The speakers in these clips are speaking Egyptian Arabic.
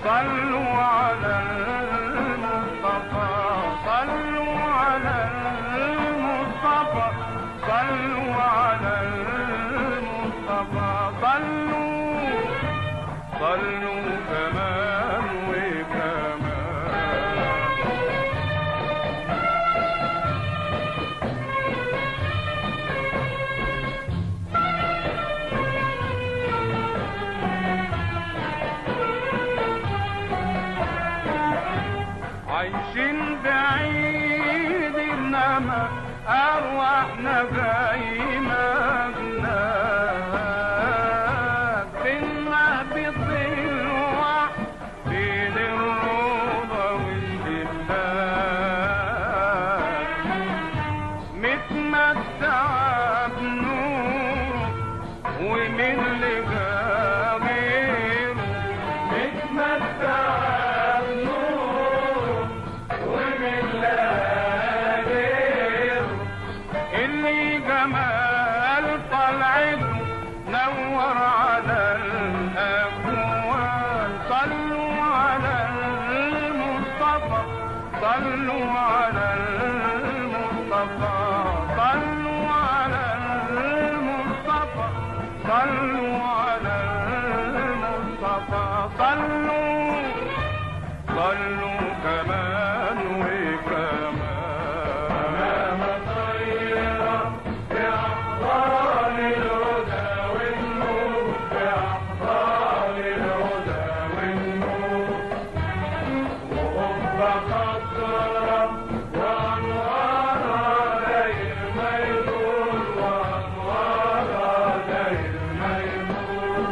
صلوا على المصطفى صلوا على المصطفى صلوا على المصطفى صلوا صلوا كمان وكمان عايشين بعيد انما ارواحنا غايمة بنهبط الوحد بين الروضة والشباك متمتعة بنور ومن لقى غيره متمتعة بنور ومن لقى غيره اللي جمال طلعته نور على الأكوان صلوا على المصطفى صلوا على المصطفى صلوا على المصطفى صلوا على المصطفى صلوا صلوا كمان وكمان طيرة بأحضان الهدى والنور بأحضان الهدى والنور وقبة خضرة وأنوارها داير ميمون وأنوارها داير ميمون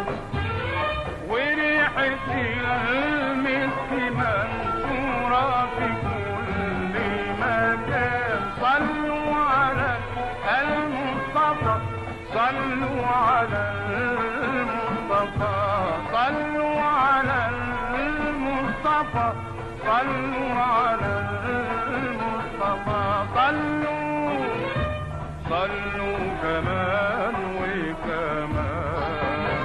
وريحة المسك منشورة في كل مكان صلوا على المصطفى صلوا على المصطفى صلوا على المصطفى صلوا على المصطفى صلوا صلوا كمان وكمان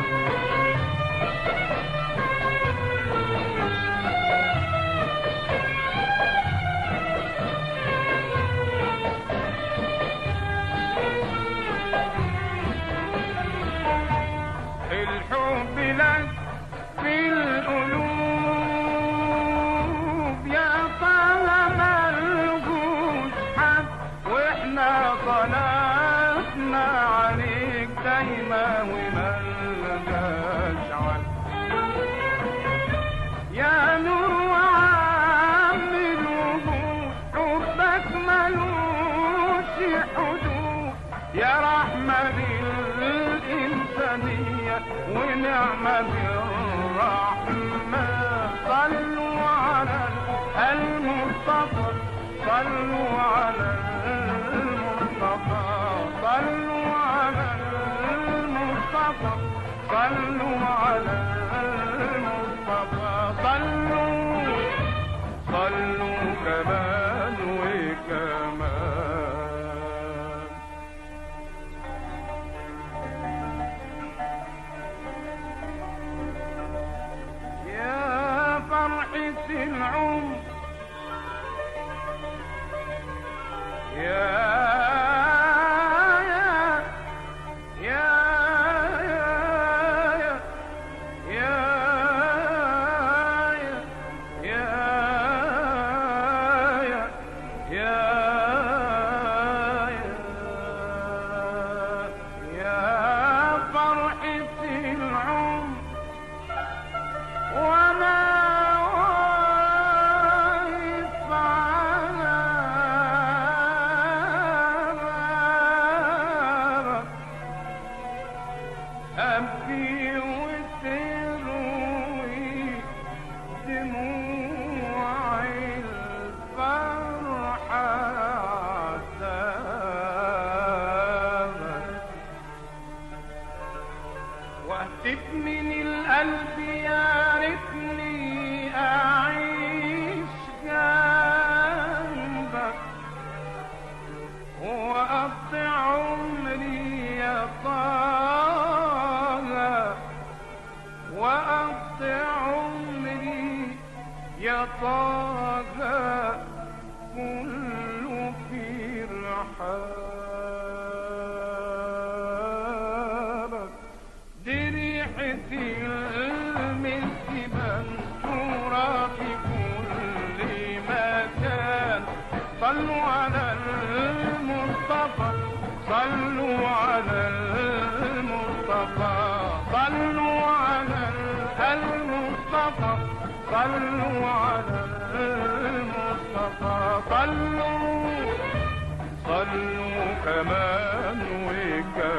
الحب لك في القلوب يا طالما الجوش حب واحنا صلاتنا عليك دايما وما لقاش عد يا نور وعام الوجود حبك ملوش حدود يا رحمة بالإنسانية ونعمة بالرحمة صلوا على المصطفى صلوا على المصطفى صلوا على المصطفى صلوا على المصطفى صلوا صلوا كمان وكمان يا فرحة العمر يا يا يا يا يا يا يا يا يا فرحة العمر وانا واقف على بابك ابكي وتروي دموع الفرحة عذابك واهتف من القلب يا ريتني اعيش جنبك واقضي عمري يا طه واقضي عمري يا طه كل في رحابك دي ريحة المسك منثورة في كل مكان صلوا على المصطفى صلوا على المصطفى صلوا على المصطفى صلوا على المصطفى صلوا صلوا كمان وكمان